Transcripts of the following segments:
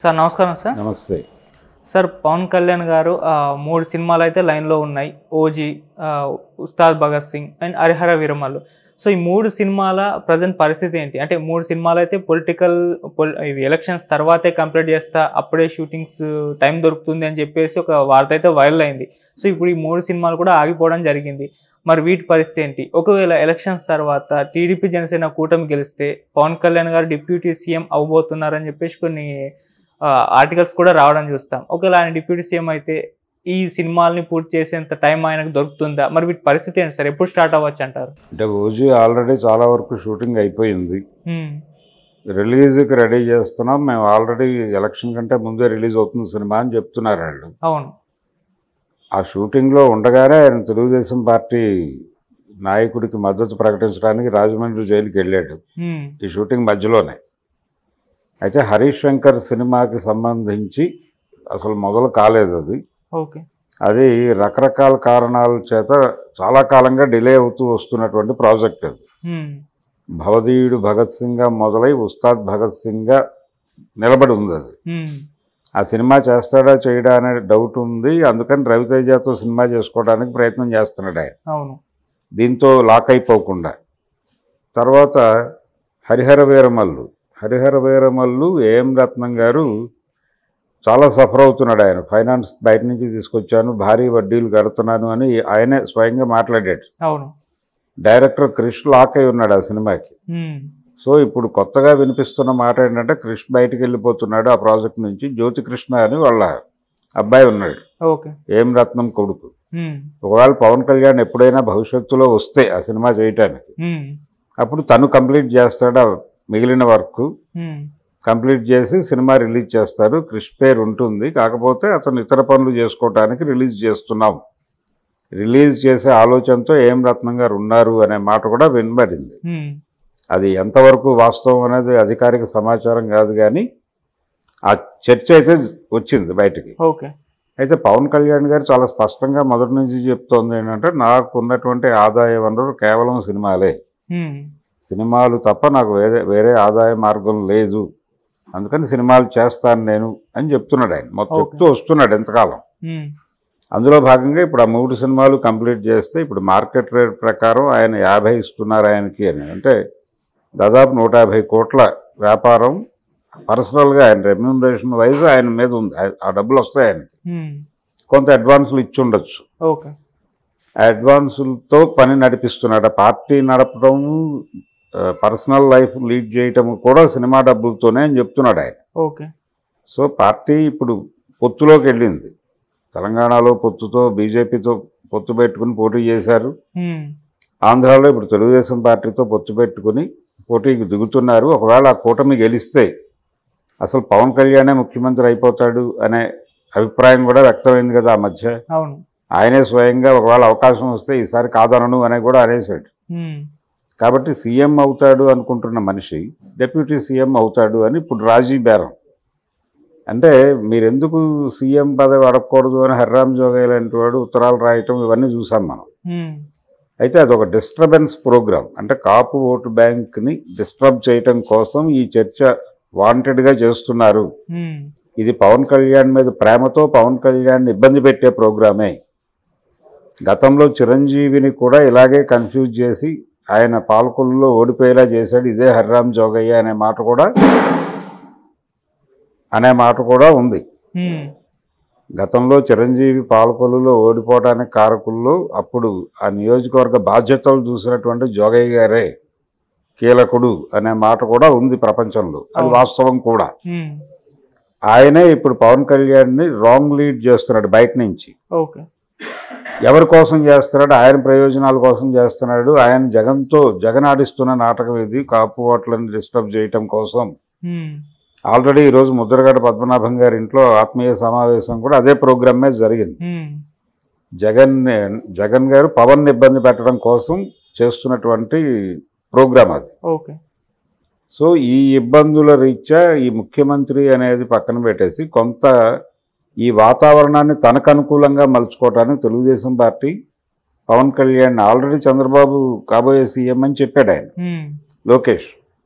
Sir నమస్కారం sir నమస్తే sir Pawan Kalyan గారు ఆ, మూడు సినిమాలు అయితే లైన్లో ఉన్నాయి ఓజీ ఆ, ఉస్తాద్ భగత్ సింగ్ అండ్ హరిహర వీరమల్లు సో ఈ మూడు సినిమాల ప్రజెంట్ పరిస్థితి ఏంటి అంటే మూడు సినిమాలు అయితే పొలిటికల్ ఇవి ఎలక్షన్స్ తర్వాతే కంప్లీట్ చేస్తా అప్పుడే షూటింగ్స్ టైం దొరుకుతుంది అని చెప్పేసి ఒక వార్త అయితే వైరల్ అయింది సో ఇప్పుడు ఈ మూడు సినిమాలు కూడా ఆగిపోవడం జరిగింది మరి వీటి పరిస్థితి ఏంటి ఒకవేళ ఎలక్షన్స్ తర్వాత టీడీపీ జనసేన కూటమి గెలిస్తే పవన్ కళ్యాణ్ గారు డిప్యూటీ సీఎం అవబోతున్నారని చెప్పేసి కొన్ని ఆర్టికల్స్ కూడా రావడం చూస్తాం ఒకవేళ ఆయన డిప్యూటీ సీఎం అయితే ఈ సినిమాల్ని పూర్తి చేసేంత టైం ఆయనకు దొరుకుతుందా మరి వీటి పరిస్థితి ఏంటి సార్ ఎప్పుడు స్టార్ట్ అవ్వచ్చు అంటారు అంటే ఓజీ ఆల్రెడీ చాలా వరకు షూటింగ్ అయిపోయింది హ్మ్. రిలీజ్కి రెడీ చేస్తున్నాం మేము ఆల్రెడీ ఎలక్షన్ కంటే ముందే రిలీజ్ అవుతుంది సినిమా అని చెప్తున్నారు వాళ్ళు అవును ఆ షూటింగ్లో ఉండగానే ఆయన తెలుగుదేశం పార్టీ నాయకుడికి మద్దతు ప్రకటించడానికి రాజమండ్రి జైలుకి వెళ్ళాడు హ్మ్. ఈ షూటింగ్ మధ్యలోనే అయితే హరీష్ శంకర్ సినిమాకి సంబంధించి అసలు మొదలు కాలేదు అది ఓకే అది రకరకాల కారణాల చేత చాలా కాలంగా డిలే అవుతూ వస్తున్నటువంటి ప్రాజెక్ట్ అది హ్మ్. భవదీయుడు భగత్ సింగ్గా మొదలై ఉస్తాద్ భగత్ సింగ్గా నిలబడి ఉంది అది హ్మ్. ఆ సినిమా చేస్తాడా చేయడా అనే డౌట్ ఉంది అందుకని రవితేజతో సినిమా చేసుకోవడానికి ప్రయత్నం చేస్తున్నాడు ఆయన అవును దీంతో లాక్ అయిపోకుండా తర్వాత హరిహర వీరమల్లు హరిహర వీరమల్లు ఏఎం రత్నం గారు చాలా సఫర్ అవుతున్నాడు ఆయన ఫైనాన్స్ బయట నుంచి తీసుకొచ్చాను భారీ వడ్డీలు కడుతున్నాను అని ఆయనే స్వయంగా మాట్లాడాడు అవును డైరెక్టర్ క్రిష్ లాక్ అయి ఉన్నాడు ఆ సినిమాకి హ్మ్. సో ఇప్పుడు కొత్తగా వినిపిస్తున్న మాట ఏంటంటే క్రిష్ బయటికి వెళ్ళిపోతున్నాడు ఆ ప్రాజెక్ట్ నుంచి జ్యోతి కృష్ణ అని వాళ్ళ అబ్బాయి ఉన్నాడు ఓకే ఏం రత్నం కొడుకు హ్మ్. ఒకవేళ పవన్ కళ్యాణ్ ఎప్పుడైనా భవిష్యత్తులో వస్తే ఆ సినిమా చేయటానికి హ్మ్. అప్పుడు తను కంప్లీట్ చేస్తాడు ఆ మిగిలిన వర్క్ హ్మ్. కంప్లీట్ చేసి సినిమా రిలీజ్ చేస్తారు క్రిష్ పేరు ఉంటుంది కాకపోతే అతను ఇతర పనులు చేసుకోవటానికి రిలీజ్ చేస్తున్నాం రిలీజ్ చేసే ఆలోచనతో ఏం రత్నం గారు ఉన్నారు అనే మాట కూడా వినబడింది హ్మ్. అది ఎంతవరకు వాస్తవం అనేది అధికారిక సమాచారం కాదు కానీ ఆ చర్చ అయితే వచ్చింది బయటికి ఓకే అయితే పవన్ కళ్యాణ్ గారు చాలా స్పష్టంగా మొదటి నుంచి చెప్తోంది ఏంటంటే నాకు ఉన్నటువంటి ఆదాయ వనరు కేవలం సినిమాలే హ్మ్. సినిమాలు తప్ప నాకు వేరే వేరే ఆదాయ మార్గం లేదు అందుకని సినిమాలు చేస్తాను నేను అని చెప్తున్నాడు ఆయన మొత్తం Okay. చెప్తూ వస్తున్నాడు ఎంతకాలం హ్మ్. అందులో భాగంగా ఇప్పుడు ఆ మూడు సినిమాలు కంప్లీట్ చేస్తే ఇప్పుడు మార్కెట్ రేట్ ప్రకారం ఆయన యాభై ఇస్తున్నారు ఆయనకి అని అంటే దాదాపు నూట యాభై కోట్ల వ్యాపారం పర్సనల్గా ఆయన రెమ్యూనరేషన్ వైజ్ ఆయన మీద ఉంది ఆ- ఆ డబ్బులు వస్తాయి ఆయనకి హ్మ్. కొంత అడ్వాన్సులు ఇచ్చి ఉండొచ్చు ఓకే ఆ అడ్వాన్సులతో పని నడిపిస్తున్నాడు ఆ పార్టీ నడపడం పర్సనల్ లైఫ్ లీడ్ చేయటం కూడా సినిమా డబ్బులతోనే అని చెప్తున్నాడు ఆయన ఓకే సో పార్టీ ఇప్పుడు పొత్తులోకి వెళ్ళింది తెలంగాణలో పొత్తుతో బీజేపీతో పొత్తు పెట్టుకుని పోటీ చేశారు హ్మ్. ఆంధ్రాలో ఇప్పుడు తెలుగుదేశం పార్టీతో పొత్తు పెట్టుకుని పోటీకి దిగుతున్నారు ఒకవేళ ఆ కూటమి గెలిస్తే అసలు పవన్ కళ్యాణే ముఖ్యమంత్రి అయిపోతాడు అనే అభిప్రాయం కూడా వ్యక్తమైంది కదా ఆ మధ్య అవును ఆయనే స్వయంగా ఒకవేళ అవకాశం వస్తే ఈసారి కాదనను అనే కూడా అనేసాడు హ్మ్. కాబట్టి సీఎం అవుతాడు అనుకుంటున్న మనిషి డిప్యూటీ సీఎం అవుతాడు అని ఇప్పుడు రాజీ బేరం అంటే మీరెందుకు సీఎం పదవి అడగకూడదు అని హర్రామ్ జోగయ్య లాంటి వాడు ఉత్తరాలు రాయటం ఇవన్నీ చూసాం మనం హ్మ్. అయితే అది ఒక డిస్టర్బెన్స్ ప్రోగ్రామ్ అంటే కాపు ఓటు బ్యాంక్ని డిస్టర్బ్ చేయటం కోసం ఈ చర్చ వాంటెడ్గా చేస్తున్నారు హ్మ్. ఇది పవన్ కళ్యాణ్ మీద ప్రేమతో పవన్ కళ్యాణ్ ఇబ్బంది పెట్టే ప్రోగ్రామే గతంలో చిరంజీవిని కూడా ఇలాగే కన్ఫ్యూజ్ చేసి ఆయన పాలకొల్లులో ఓడిపోయేలా చేశాడు ఇదే హర్రామ్ జోగయ్య అనే మాట కూడా అనే మాట కూడా ఉంది హ్మ్. గతంలో చిరంజీవి పాలకొల్లులో ఓడిపోవడానికి కారకుల్లో అప్పుడు ఆ నియోజకవర్గ బాధ్యతలు చూసినటువంటి జోగయ్య గారే కీలకుడు అనే మాట కూడా ఉంది ప్రపంచంలో అది అవును. వాస్తవం కూడా హ్మ్. ఆయనే ఇప్పుడు పవన్ కళ్యాణ్ని రాంగ్ లీడ్ చేస్తున్నాడు బయట నుంచి ఓకే ఎవరి కోసం చేస్తున్నాడు ఆయన ప్రయోజనాల కోసం చేస్తున్నాడు ఆయన జగన్తో జగన్ ఆడిస్తున్న నాటకం ఇది కాపు ఓట్లను డిస్టర్బ్ చేయటం కోసం హ్మ్. ఆల్రెడీ ఈరోజు ముద్రగడ పద్మనాభం గారి ఇంట్లో ఆత్మీయ సమావేశం కూడా అదే ప్రోగ్రామ్ మీద జరిగింది హ్మ్. జగన్ జగన్ గారు పవన్ ఇబ్బంది పెట్టడం కోసం చేస్తున్నటువంటి ప్రోగ్రామ్ అది ఓకే సో ఈ ఇబ్బందుల రీత్యా ఈ ముఖ్యమంత్రి అనేది పక్కన పెట్టేసి కొంత ఈ వాతావరణాన్ని తనకు అనుకూలంగా మలుచుకోవడానికి తెలుగుదేశం పార్టీ పవన్ కళ్యాణ్ ఆల్రెడీ చంద్రబాబు కాబోయే సీఎం అని చెప్పాడు ఆయన హ్మ్. లోకేష్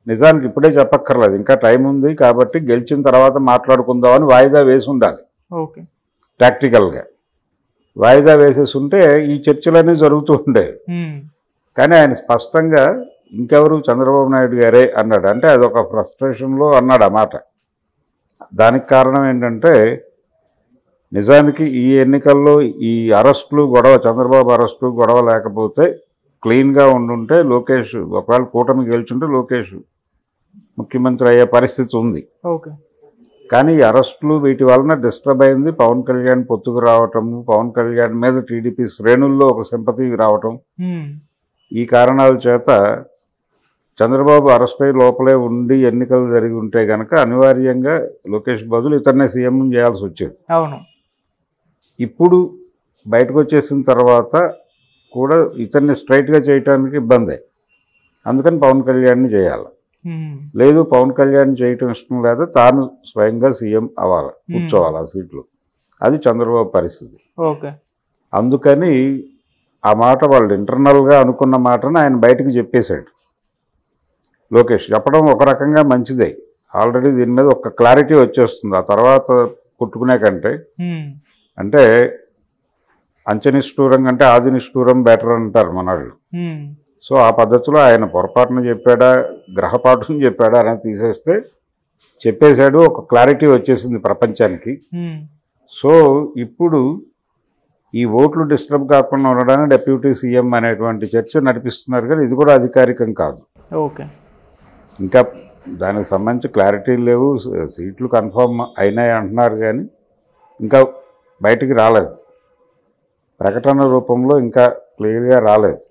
నిజానికి ఇప్పుడే చెప్పక్కర్లేదు ఇంకా టైం ఉంది కాబట్టి గెలిచిన తర్వాత మాట్లాడుకుందామని వాయిదా వేసి ఉండాలి ఓకే ప్రాక్టికల్గా వాయిదా వేసేసి ఉంటే ఈ చర్చలన్నీ జరుగుతూ ఉండేవి ఉమ్, కానీ ఆయన స్పష్టంగా ఇంకెవరు చంద్రబాబు నాయుడు గారే అన్నాడు అంటే అదొక ఫ్రస్ట్రేషన్లో అన్నాడు ఆ మాట దానికి కారణం ఏంటంటే నిజానికి ఈ ఎన్నికల్లో ఈ అరెస్టులు గొడవ చంద్రబాబు అరెస్టులు గొడవ లేకపోతే క్లీన్గా ఉండుంటే లోకేష్ ఒకవేళ కూటమి గెలుచుంటే లోకేష్ ముఖ్యమంత్రి అయ్యే పరిస్థితి ఉంది ఓకే కానీ ఈ అరెస్టులు వీటి వలన డిస్టర్బ్ అయింది పవన్ కళ్యాణ్ పొత్తుకు రావటము పవన్ కళ్యాణ్ మీద టీడీపీ శ్రేణుల్లో ఒక సింపతి రావటం ఉమ్, ఈ కారణాల చేత చంద్రబాబు అరెస్ట్ అయ్యి లోపలే ఉండి ఎన్నికలు జరిగి ఉంటే కనుక అనివార్యంగా లోకేష్ బదులు ఇతన్నే సీఎం చేయాల్సి వచ్చేది అవును ఇప్పుడు బయటకు వచ్చేసిన తర్వాత కూడా ఇతన్ని స్ట్రైట్గా చేయటానికి ఇబ్బంది అందుకని పవన్ కళ్యాణ్ని చేయాలి ఉమ్, లేదు పవన్ కళ్యాణ్ చేయటం ఇష్టం లేదా తాను స్వయంగా సీఎం అవ్వాలి కూర్చోవాలి ఆ సీట్లో అది చంద్రబాబు పరిస్థితి ఓకే అందుకని ఆ మాట వాళ్ళు ఇంటర్నల్గా అనుకున్న మాటను ఆయన బయటకు చెప్పేశాడు లోకేష్ చెప్పడం ఒక రకంగా మంచిదే ఆల్రెడీ దీని మీద ఒక క్లారిటీ వచ్చేస్తుంది ఆ తర్వాత కుట్టుకునే కంటే ఉమ్, అంటే అంచనిష్ఠూరం కంటే ఆదినిష్ఠూరం బెటర్ అంటారు మనవాళ్ళు ఉమ్, సో ఆ పద్ధతిలో ఆయన పొరపాటున చెప్పాడా గ్రహపాటును చెప్పాడా అనేది తీసేస్తే చెప్పేశాడు ఒక క్లారిటీ వచ్చేసింది ప్రపంచానికి ఉమ్, సో ఇప్పుడు ఈ ఓట్లు డిస్టర్బ్ కాకుండా ఉండడానికి డెప్యూటీ సీఎం అనేటువంటి చర్చ నడిపిస్తున్నారు కానీ ఇది కూడా అధికారికం కాదు ఓకే ఇంకా దానికి సంబంధించి క్లారిటీ లేవు స- సీట్లు కన్ఫర్మ్ అయినాయి అంటున్నారు కానీ ఇంకా బయటికి రాలేదు ప్రకటన రూపంలో ఇంకా క్లియర్గా రాలేదు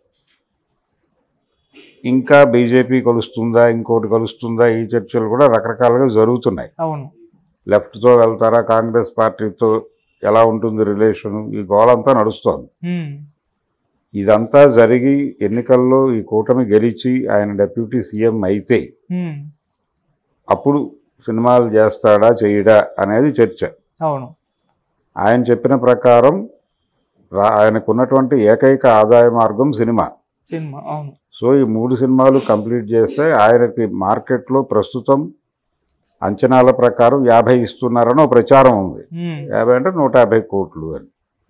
ఇంకా బీజేపీ కలుస్తుందా ఇంకోటి కలుస్తుందా ఈ చర్చలు కూడా రకరకాలుగా జరుగుతున్నాయి అవును లెఫ్ట్తో వెళ్తారా కాంగ్రెస్ పార్టీతో ఎలా ఉంటుంది రిలేషన్ ఈ గోలంతా నడుస్తోంది ఉమ్, ఇదంతా జరిగి ఎన్నికల్లో ఈ కూటమి గెలిచి ఆయన డెప్యూటీ సీఎం అయితే ఉమ్, అప్పుడు సినిమాలు చేస్తాడా చేయడా అనేది చర్చ అవును ఆయన చెప్పిన ప్రకారం రా ఆయనకున్నటువంటి ఏకైక ఆదాయ మార్గం సినిమా సినిమా అవును సో ఈ మూడు సినిమాలు కంప్లీట్ చేస్తే ఆయనకి మార్కెట్లో ప్రస్తుతం అంచనాల ప్రకారం యాభై ఇస్తున్నారని ఒక ప్రచారం ఉంది ఉమ్, యాభై అంటే నూట యాభై కోట్లు అని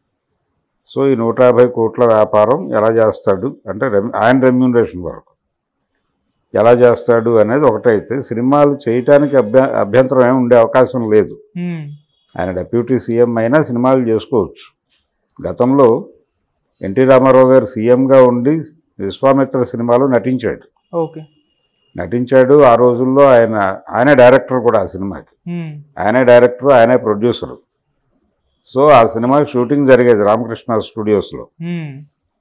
సో ఈ నూట యాభై కోట్ల వ్యాపారం ఎలా చేస్తాడు అంటే రెమ్ ఆయన రెమ్యూనరేషన్ వరకు ఎలా చేస్తాడు అనేది ఒకటైతే సినిమాలు చేయటానికి అభ్య అభ్యంతరం ఏమి ఉండే అవకాశం లేదు ఉమ్, ఆయన డెప్యూటీ సీఎం అయినా సినిమాలు చేసుకోవచ్చు గతంలో ఎన్టీ రామారావు గారు సీఎంగా ఉండి విశ్వామిత్ర సినిమాలో నటించాడు ఓకే నటించాడు ఆ రోజుల్లో ఆయన ఆయనే డైరెక్టర్ కూడా ఆ సినిమాకి ఉమ్, ఆయనే డైరెక్టర్ ఆయనే ప్రొడ్యూసరు సో ఆ సినిమా షూటింగ్ జరిగేది రామకృష్ణ స్టూడియోస్లో ఉమ్,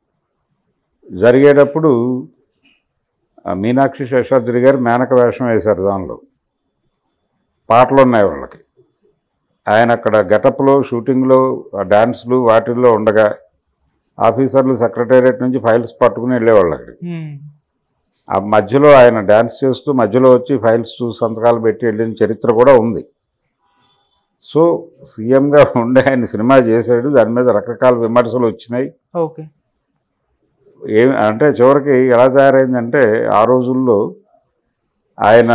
జరిగేటప్పుడు ఆ మీనాక్షి శేషాద్రి గారు మేనక వేషం వేశారు దానిలో పాటలు ఉన్నాయి వాళ్ళకి ఆయన అక్కడ గెటప్లో షూటింగ్లో ఆ డాన్స్లు వాటిల్లో ఉండగా ఆఫీసర్లు సెక్రటేరియట్ నుంచి ఫైల్స్ పట్టుకుని వెళ్ళేవాళ్ళు అక్కడికి ఉమ్, ఆ మధ్యలో ఆయన డ్యాన్స్ చేస్తూ మధ్యలో వచ్చి ఫైల్స్ చూసి సంతకాలు పెట్టి వెళ్ళిన చరిత్ర కూడా ఉంది సో సీఎంగా ఉండి ఆయన సినిమా చేశాడు దాని మీద రకరకాల విమర్శలు వచ్చినాయి ఓకే ఏమి అంటే చివరికి ఎలా తయారైందంటే ఆ రోజుల్లో ఆయన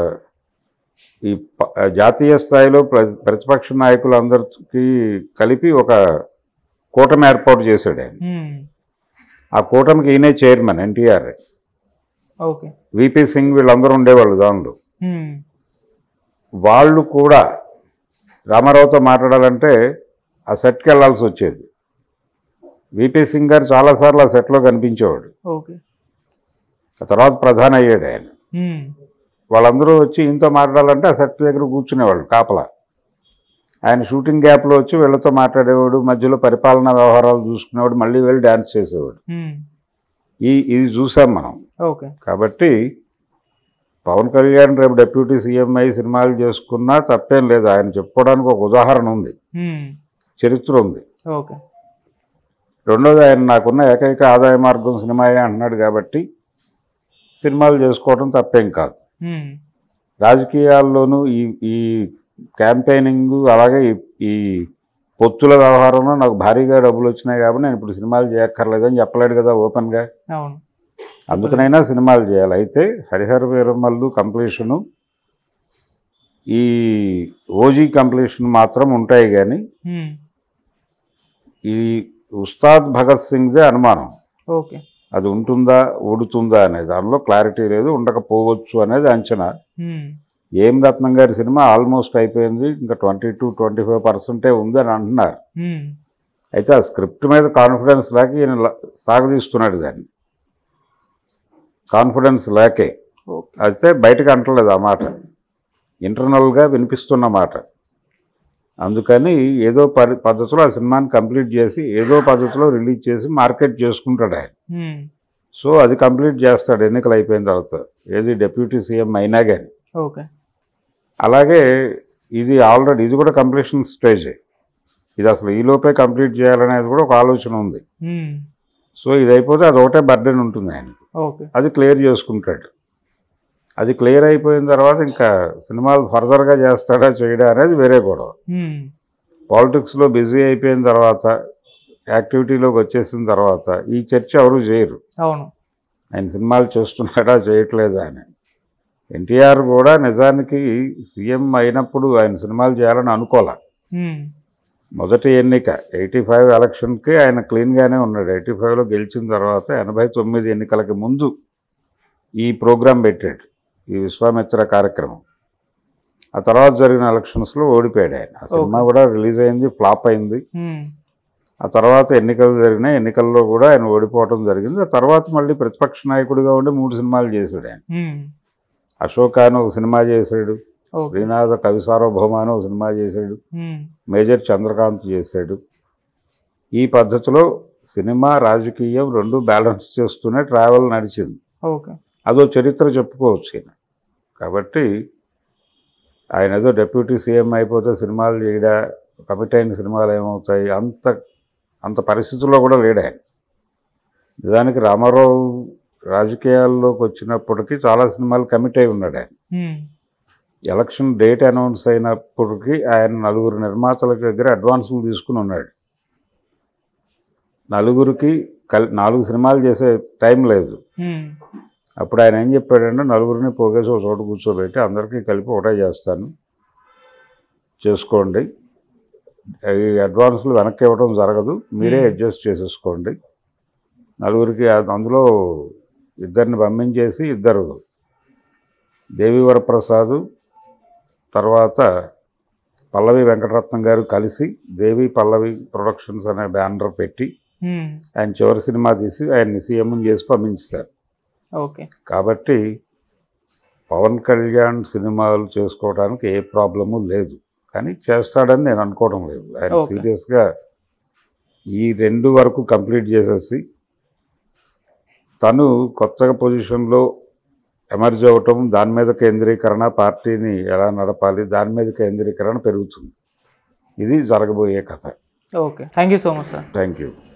ఈ ప- జాతీయ స్థాయిలో ప్ర ప్రతిపక్ష నాయకులందరికీ కలిపి ఒక కూటమి ఏర్పాటు చేశాడు ఆయన ఉమ్, ఆ కూటమికి ఈయనే chairman NTR okay VP Singh వీళ్ళందరూ ఉండేవాళ్ళు దానిలో ఉమ్, వాళ్ళు కూడా రామారావుతో మాట్లాడాలంటే ఆ సెట్కి వెళ్ళాల్సి వచ్చేది విపి సింగ్ గారు చాలాసార్లు ఆ సెట్లో కనిపించేవాడు ఓకే ఆ తర్వాత ప్రధాని అయ్యాడు ఆయన ఉమ్, వాళ్ళందరూ వచ్చి ఇంతో మాట్లాడాలంటే ఆ సెట్ దగ్గర కూర్చునేవాళ్ళు కాపలా ఆయన షూటింగ్ గ్యాప్లో వచ్చి వీళ్ళతో మాట్లాడేవాడు మధ్యలో పరిపాలనా వ్యవహారాలు చూసుకునేవాడు మళ్ళీ వెళ్ళి డ్యాన్స్ చేసేవాడు ఉమ్, ఈ ఇది చూసాం మనం ఓకే కాబట్టి పవన్ కళ్యాణ్ రేపు డెప్యూటీ సీఎం అయి సినిమాలు చేసుకున్నా తప్పేం లేదు ఆయన చెప్పుకోవడానికి ఒక ఉదాహరణ ఉంది ఉమ్, చరిత్ర ఉంది ఓకే రెండోది ఆయన నాకున్న ఏకైక ఆదాయ మార్గం సినిమాయే అంటున్నాడు కాబట్టి సినిమాలు చేసుకోవడం తప్పేం కాదు ఉమ్, రాజకీయాల్లోనూ ఈ ఈ క్యాంపెయినింగ్ అలాగే ఈ- ఈ పొత్తుల వ్యవహారంలో నాకు భారీగా డబ్బులు వచ్చినాయి కాబట్టి నేను ఇప్పుడు సినిమాలు చేయక్కర్లేదని చెప్పలేడు కదా ఓపెన్గా అవును అందుకనైనా సినిమాలు చేయాలి అయితే హరిహర వీరమల్లు కంప్లీషను ఈ ఓజీ కంప్లీషన్ మాత్రం ఉంటాయి కానీ మ్మ్. ఈ ఉస్తాద్ భగత్ సింగ్దే అనుమానం ఓకే అది ఉంటుందా ఊడుతుందా అనేది దానిలో క్లారిటీ లేదు ఉండకపోవచ్చు అనేది అంచనా మ్మ్. ఏం రత్నం గారి సినిమా ఆల్మోస్ట్ అయిపోయింది ఇంకా ట్వంటీ టు ట్వంటీ ఫైవ్ పర్సెంటే ఉందని అంటున్నారు మ్మ్. అయితే ఆ స్క్రిప్ట్ మీద కాన్ఫిడెన్స్ లేక ఈయన ల- సాగదీస్తున్నాడు దాన్ని కాన్ఫిడెన్స్ లేకే ఓకే అయితే బయటకు అంటలేదు ఆ మాట ఇంటర్నల్గా వినిపిస్తున్న మాట అందుకని ఏదో పరి పద్ధతిలో ఆ సినిమాని కంప్లీట్ చేసి ఏదో పద్ధతిలో రిలీజ్ చేసి మార్కెట్ చేసుకుంటాడు ఆయన మ్మ్. సో అది కంప్లీట్ చేస్తాడు ఎన్నికలు అయిపోయిన తర్వాత ఏది డెప్యూటీ సీఎం అయినా కానీ ఓకే అలాగే ఇది ఆల్రెడీ ఇది కూడా కంప్లీషన్ స్టేజే ఇది అసలు ఈ లోపే కంప్లీట్ చేయాలనేది కూడా ఒక ఆలోచన ఉంది మ్మ్. సో ఇది అయిపోతే అది ఒకటే బర్డెన్ ఉంటుంది ఆయనకి ఓకే అది క్లియర్ చేసుకుంటాడు అది క్లియర్ అయిపోయిన తర్వాత ఇంకా సినిమాలు ఫర్దర్గా చేస్తాడా చేయడా అనేది వేరే గొడవ మ్మ్. పాలిటిక్స్లో బిజీ అయిపోయిన తర్వాత యాక్టివిటీలోకి వచ్చేసిన తర్వాత ఈ చర్చ ఎవరు చేయరు అవును ఆయన సినిమాలు చేస్తున్నాడా చేయట్లేదా అని ఎన్టీఆర్ కూడా నిజానికి సీఎం అయినప్పుడు ఆయన సినిమాలు చేయాలని అనుకోలే మ్మ్. మొదటి ఎన్నిక ఎయిటీ ఫైవ్ ఎలక్షన్కి ఆయన క్లీన్గానే ఉన్నాడు ఎయిటీ ఫైవ్లో గెలిచిన తర్వాత ఎనభై తొమ్మిది ఎన్నికలకి ముందు ఈ ప్రోగ్రాం పెట్టాడు ఈ విశ్వామిత్ర కార్యక్రమం ఆ తర్వాత జరిగిన ఎలక్షన్స్లో ఓడిపోయాడు ఆయన ఆ సినిమా కూడా రిలీజ్ అయింది ఫ్లాప్ అయింది మ్మ్. ఆ తర్వాత ఎన్నికలు జరిగినాయి ఎన్నికల్లో కూడా ఆయన ఓడిపోవడం జరిగింది ఆ తర్వాత మళ్ళీ ప్రతిపక్ష నాయకుడిగా ఉండి మూడు సినిమాలు చేశాడు ఆయన మ్మ్. అశోక అని ఒక సినిమా చేశాడు ఓకే శ్రీనాథ కవి సార్వభౌమ అని ఒక సినిమా చేశాడు మ్మ్. మేజర్ చంద్రకాంత్ చేశాడు ఈ పద్ధతిలో సినిమా రాజకీయం రెండు బ్యాలెన్స్ చేస్తూనే ట్రావెల్ నడిచింది ఓకే అదో చరిత్ర చెప్పుకోవచ్చు ఈయన కాబట్టి ఆయన ఏదో డెప్యూటీ సీఎం అయిపోతే సినిమాలు చేయడా కమిట్ అయిన సినిమాలు ఏమవుతాయి అంత అంత పరిస్థితుల్లో కూడా లేడు ఆయన నిజానికి రామారావు రాజకీయాల్లోకి వచ్చినప్పటికీ చాలా సినిమాలు కమిట్ అయి ఉన్నాడు ఆయన మ్మ్. ఎలక్షన్ డేట్ అనౌన్స్ అయినప్పటికీ ఆయన నలుగురు నిర్మాతల దగ్గర అడ్వాన్సులు తీసుకుని ఉన్నాడు నలుగురికి కల్ నాలుగు సినిమాలు చేసే టైం లేదు మ్మ్. అప్పుడు ఆయన ఏం చెప్పాడంటే నలుగురిని పోగేసి ఒక చోట కూర్చోబెట్టి అందరికీ కలిపి ఒకటే చేస్తాను చేసుకోండి ఈ అడ్వాన్సులు వెనక్కి ఇవ్వడం జరగదు మీరే Hmm. అడ్జస్ట్ చేసేసుకోండి నలుగురికి అ- అందులో ఇద్దరిని పంపించేసి ఇద్దరు దేవి వరప్రసాద్ తర్వాత పల్లవి వెంకటరత్నం గారు కలిసి దేవి పల్లవి ప్రొడక్షన్స్ అనే బ్యానర్ పెట్టి మ్మ్. ఆయన చివరి సినిమా తీసి ఆయన్ని సీఎం చేసి పంపించారు ఓకే కాబట్టి పవన్ కళ్యాణ్ సినిమాలు చేసుకోవడానికి ఏ ప్రాబ్లము లేదు కానీ చేస్తాడని నేను అనుకోవడం లేదు ఆయన Okay. సీరియస్గా ఈ రెండు వరకు కంప్లీట్ చేసేసి తను కొత్తగా పొజిషన్లో ఎమర్జ్ అవ్వటం దాని మీద కేంద్రీకరణ పార్టీని ఎలా నడపాలి దాని మీద కేంద్రీకరణ పెరుగుతుంది ఇది జరగబోయే కథ okay thank you so much sir thank you